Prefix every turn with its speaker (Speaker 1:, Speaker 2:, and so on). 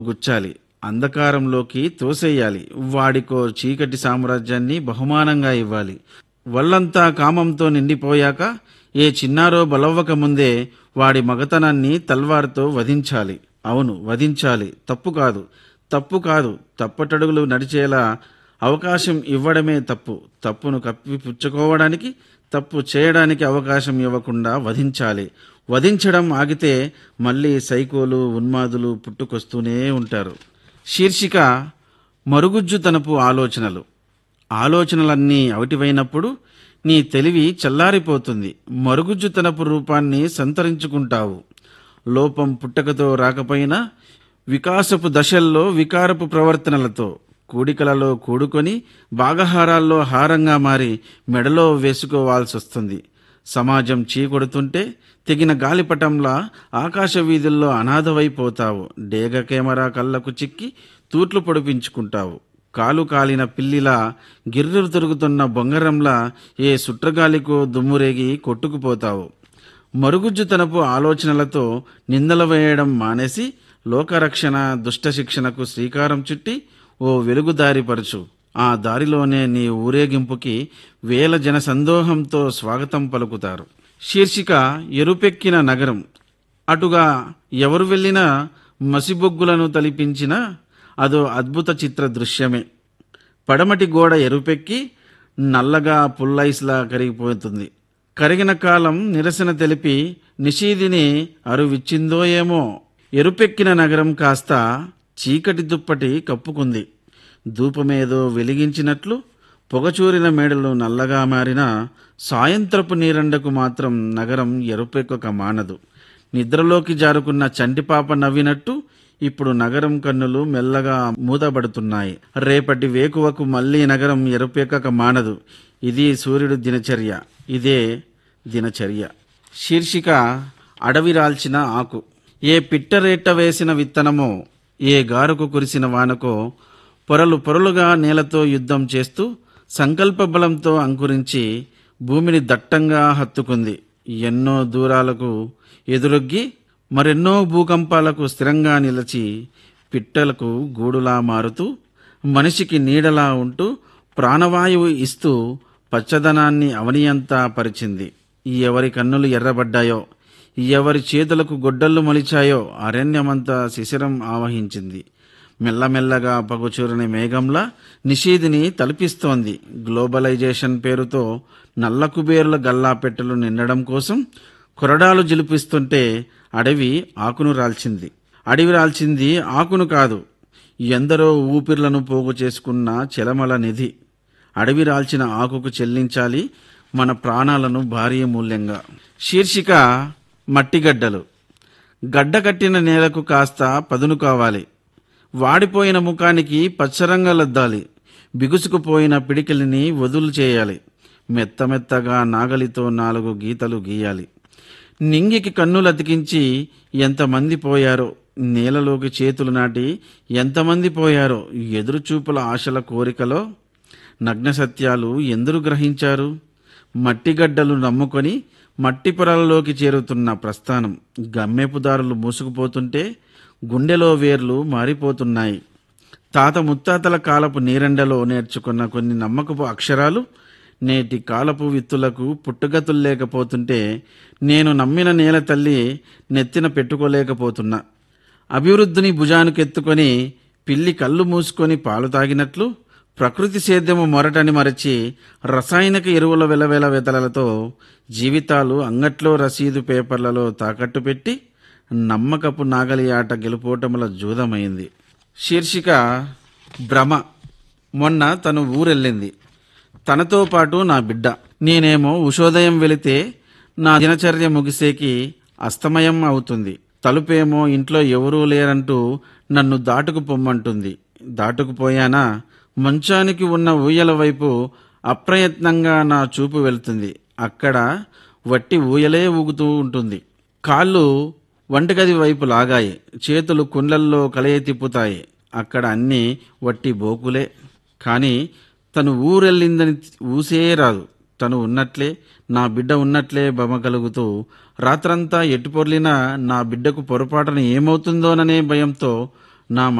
Speaker 1: గుచ్చాలి అంధకారంలోకి తోసేయాలి వాడికో చీకటి సామ్రాజ్యాన్ని బహుమానంగా ఇవ్వాలి వల్లంతా కామంతో నిండిపోయాక ఏ చిన్నారో బలవ్వక ముందే వాడి మగతనాన్ని తల్వార్తో వధించాలి అవును వధించాలి తప్పు కాదు తప్పు కాదు తప్పటడుగులు నడిచేలా అవకాశం ఇవ్వడమే తప్పు తప్పును కప్పిపుచ్చుకోవడానికి తప్పు చేయడానికి అవకాశం ఇవ్వకుండా వధించాలి వధించడం ఆగితే మళ్ళీ సైకోలు ఉన్మాదులు పుట్టుకొస్తూనే ఉంటారు శీర్షిక మరుగుజ్జుతనపు ఆలోచనలు ఆలోచనలన్నీ అవిటివైనప్పుడు నీ తెలివి చల్లారిపోతుంది మరుగుజ్జుతనపు రూపాన్ని సంతరించుకుంటావు లోపం పుట్టకతో రాకపోయినా వికాసపు దశల్లో వికారపు ప్రవర్తనలతో కూడికలలో కూడుకొని భాగహారాల్లో హారంగా మారి మెడలో వేసుకోవాల్సి వస్తుంది సమాజం చీకొడుతుంటే తెగిన గాలిపటంలా ఆకాశ వీధుల్లో అనాథవైపోతావు డేగ కెమెరా కళ్ళకు చిక్కి తూట్లు పొడిపించుకుంటావు కాలు కాలిన పిల్లిలా గిర్రెలు తిరుగుతున్న బొంగరంలా ఏ సుట్రగాలికో దుమ్మురేగి కొట్టుకుపోతావు మరుగుజ్జుతనపు ఆలోచనలతో నిందలు వేయడం మానేసి లోకరక్షణ దుష్ట శిక్షణకు శ్రీకారం చుట్టి ఓ వెలుగుదారిపరచు ఆ దారిలోనే నీ ఊరేగింపుకి వేల జన సందోహంతో స్వాగతం పలుకుతారు శీర్షిక ఎరుపెక్కిన నగరం అటుగా ఎవరు వెళ్ళినా మసిబొగ్గులను తలిపించినా అదో అద్భుత చిత్ర దృశ్యమే పడమటి గోడ ఎరుపెక్కి నల్లగా పుల్లైస్లా కరిగిపోతుంది కరిగిన కాలం నిరసన తెలిపి నిషీదిని అరువిచ్చిందో ఏమో ఎరుపెక్కిన నగరం కాస్త చీకటి దుప్పటి కప్పుకుంది ధూపమేదో వెలిగించినట్లు పొగచూరిన మేడలు నల్లగా మారిన సాయంత్రపు నీరండకు మాత్రం నగరం ఎరుపెక్కక మానదు నిద్రలోకి జారుకున్న చంటిపాప నవ్వినట్టు ఇప్పుడు నగరం కన్నులు మెల్లగా మూతబడుతున్నాయి రేపటి వేకువకు మళ్ళీ నగరం ఎరుపెక్కక మానదు ఇది సూర్యుడు దినచర్య ఇదే దినచర్య శీర్షిక అడవి రాల్చిన ఆకు ఏ పిట్టరేట్ట వేసిన విత్తనమో ఏ గారుకు కురిసిన వానకో పొరలు పొరలుగా నేలతో యుద్ధం చేస్తూ సంకల్ప బలంతో అంకురించి భూమిని దట్టంగా హత్తుకుంది ఎన్నో దూరాలకు ఎదురొగ్గి మరెన్నో భూకంపాలకు స్థిరంగా నిలిచి పిట్టలకు గూడులా మారుతూ మనిషికి నీడలా ఉంటూ ప్రాణవాయువు ఇస్తూ పచ్చదనాన్ని అవనియంతా పరిచింది ఎవరి కన్నులు ఎర్రబడ్డాయో ఎవరి చేతులకు గొడ్డళ్ళు మొలిచాయో అరణ్యమంతా శిశిరం ఆవహించింది మెల్లమెల్లగా పగుచూరని మేఘంలా నిషేధిని తలపిస్తోంది గ్లోబలైజేషన్ పేరుతో నల్ల కుబేరుల గల్లాపెట్టెలు నిండడం కోసం కొరడాలు జిలిపిస్తుంటే అడవి ఆకును రాల్చింది అడవి రాల్చింది ఆకును కాదు ఎందరో ఊపిర్లను పోగు చేసుకున్న చెలమల నిధి అడవి రాల్చిన ఆకుకు చెల్లించాలి మన ప్రాణాలను భారీ మూల్యంగా శీర్షిక మట్టిగడ్డలు గడ్డ కట్టిన నేలకు కాస్త పదును కావాలి వాడిపోయిన ముఖానికి పచ్చరంగలద్దాలి బిగుసుకుపోయిన పిడికిలిని వదులు చేయాలి మెత్త మెత్తగా నాగలితో నాలుగు గీతలు గీయాలి నింగికి కన్నులతికించి ఎంతమంది పోయారో నేలలోకి చేతులు నాటి ఎంతమంది పోయారో ఎదురుచూపుల ఆశల కోరికలో నగ్న సత్యాలు ఎందరు గ్రహించారు మట్టిగడ్డలు నమ్ముకొని మట్టి పొరలలోకి చేరుతున్న ప్రస్థానం గమ్మెపుదారులు మూసుకుపోతుంటే గుండెలో వేర్లు మారిపోతున్నాయి తాత ముత్తాతల కాలపు నీరెండలో నేర్చుకున్న కొన్ని నమ్మకపు అక్షరాలు నేటి కాలపు విత్తులకు పుట్టుగతుల్లేకపోతుంటే నేను నమ్మిన నేల తల్లి నెత్తిన పెట్టుకోలేకపోతున్నా అభివృద్ధిని భుజానికెత్తుకొని పిల్లి కళ్ళు మూసుకొని పాలు తాగినట్లు ప్రకృతి సేద్యము మొరటని మరచి రసాయనిక ఎరువుల వెలవెల వెతలలతో జీవితాలు అంగట్లో రసీదు పేపర్లలో తాకట్టు పెట్టి నమ్మకపు నాగలి ఆట గెలుపోటముల జూదమైంది శీర్షిక భ్రమ మొన్న తను ఊరెళ్ళింది తనతో పాటు నా బిడ్డ నేనేమో ఉషోదయం వెళితే నా దినచర్య ముగిసేకి అస్తమయం అవుతుంది తలుపేమో ఇంట్లో ఎవరూ లేరంటూ నన్ను దాటుకు పొమ్మంటుంది దాటుకుపోయానా మంచానికి ఉన్న ఊయల వైపు అప్రయత్నంగా నా చూపు వెళ్తుంది అక్కడ వట్టి ఊయలే ఊగుతూ ఉంటుంది కాళ్ళు వంటగది వైపు లాగాయి చేతులు కుండ్లల్లో కలయ తిప్పుతాయి అక్కడ అన్నీ వట్టి బోకులే కానీ తను ఊరెళ్ళిందని ఊసే రాదు తను ఉన్నట్లే నా బిడ్డ ఉన్నట్లే బమ కలుగుతూ రాత్రంతా ఎట్టుపొర్లినా నా బిడ్డకు పొరపాటున ఏమవుతుందోననే భయంతో నా